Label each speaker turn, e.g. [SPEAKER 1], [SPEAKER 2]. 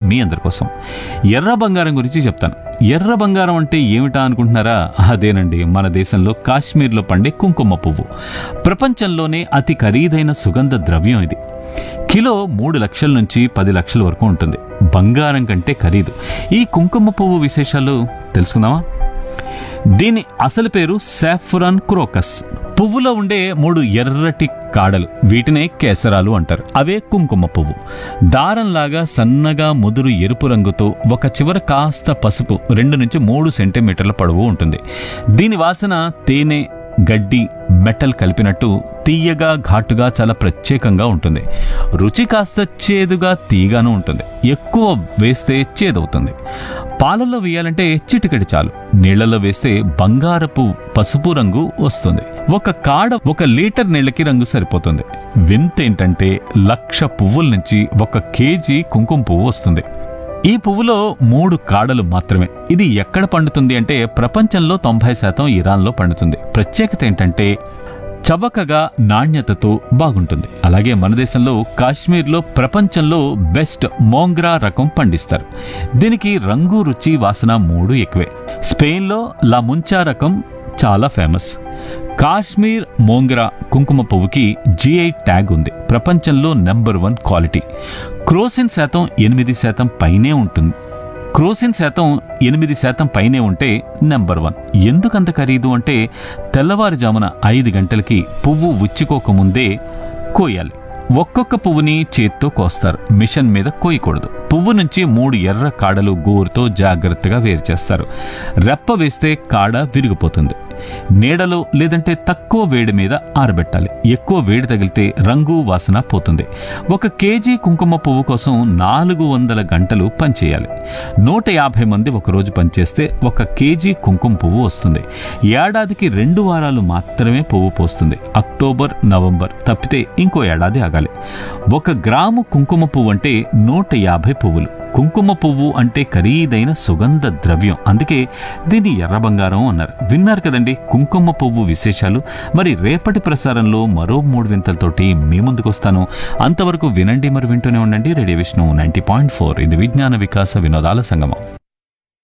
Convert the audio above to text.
[SPEAKER 1] మీ అందరి కోసం ఎర్ర బంగారం గురించి చెప్తాను ఎర్ర బంగారం అంటే ఏమిటా అనుకుంటున్నారా అదేనండి మన దేశంలో కాశ్మీర్లో పండే కుంకుమ పువ్వు ప్రపంచంలోనే అతి ఖరీదైన సుగంధ ద్రవ్యం ఇది కిలో మూడు లక్షల నుంచి పది లక్షల వరకు ఉంటుంది బంగారం కంటే ఖరీదు ఈ కుంకుమ పువ్వు విశేషాలు తెలుసుకుందామా దీని అసలు పేరు సాఫ్రాన్ క్రోకస్ పువ్వులో ఉండే మూడు ఎర్రటి కాడలు వీటినే కేసరాలు అంటారు అవే కుంకుమ పువ్వు దారంలాగా సన్నగా ముదురు ఎరుపు రంగుతో ఒక చివర కాస్త పసుపు రెండు నుంచి మూడు సెంటీమీటర్ల పొడవు ఉంటుంది దీని వాసన తేనె గడ్డి మెటల్ కలిపినట్టు తీయగా ఘాటుగా చాలా ప్రత్యేకంగా ఉంటుంది రుచి కాస్త చేదుగా తీగాను ఉంటుంది ఎక్కువ వేస్తే చేదవుతుంది పాలల్లో వేయాలంటే చిటికెడి చాలు నీళ్లలో వేస్తే బంగారపు పసుపు రంగు వస్తుంది ఒక కాడ ఒక లీటర్ నీళ్ళకి రంగు సరిపోతుంది వింతేంటంటే లక్ష పువ్వుల నుంచి ఒక కేజీ కుంకుమ పువ్వు వస్తుంది ఈ పువ్వులో మూడు కాడలు మాత్రమే ఇది ఎక్కడ పండుతుంది అంటే ప్రపంచంలో తొంభై శాతం ఇరాన్లో పండుతుంది ప్రత్యేకత ఏంటంటే చవకగా నాణ్యతతో బాగుంటుంది అలాగే మన దేశంలో కాశ్మీర్లో ప్రపంచంలో బెస్ట్ మోంగ్రా రకం పండిస్తారు దీనికి రంగు రుచి వాసన మూడు ఎక్కువే స్పెయిన్లో లా ముంచా రకం చాలా ఫేమస్ కాశ్మీర్ మోంగ్రా కుంకుమ పువ్వుకి జిఐ ట్యాగ్ ఉంది ప్రపంచంలో నెంబర్ వన్ క్వాలిటీ క్రోసిన్ శాతం ఎనిమిది శాతం పైనే ఉంటుంది క్రోసిన్ శాతం ఎనిమిది శాతం పైనే ఉంటే నెంబర్ వన్ ఎందుకంత ఖరీదు అంటే తెల్లవారుజామున ఐదు గంటలకి పువ్వు ఉచ్చుకోకముందే కోయాలి ఒక్కొక్క పువ్వుని చేత్తో కోస్తారు మిషన్ మీద కోయకూడదు పువ్వు నుంచి మూడు ఎర్ర కాడలు గోరుతో జాగ్రత్తగా వేరు చేస్తారు రెప్ప వేస్తే కాడ విరిగిపోతుంది నీడలో లేదంటే తక్కువ వేడి మీద ఆరబెట్టాలి ఎక్కువ వేడి తగిలితే రంగు వాసన పోతుంది ఒక కేజీ కుంకుమ పువ్వు కోసం నాలుగు వందల గంటలు పనిచేయాలి నూట యాభై మంది ఒకరోజు పనిచేస్తే ఒక కేజీ కుంకుమ పువ్వు వస్తుంది ఏడాదికి రెండు వారాలు మాత్రమే పువ్వు పోస్తుంది అక్టోబర్ నవంబర్ తప్పితే ఇంకో ఏడాది ఆగాలి ఒక గ్రాము కుంకుమ పువ్వు అంటే నూట యాభై పువ్వులు కుంకుమ పువ్వు అంటే ఖరీదైన సుగంధ ద్రవ్యం అందుకే దీన్ని ఎర్ర బంగారం అన్నారు విన్నారు కదండి కుంకుమ పువ్వు విశేషాలు మరి రేపటి ప్రసారంలో మరో మూడు వింతలతోటి మీ ముందుకు వస్తాను అంతవరకు వినండి మరి వింటూనే ఉండండి radio Vishnu ninety point four ఇది విజ్ఞాన వికాస వినోదాల సంగమం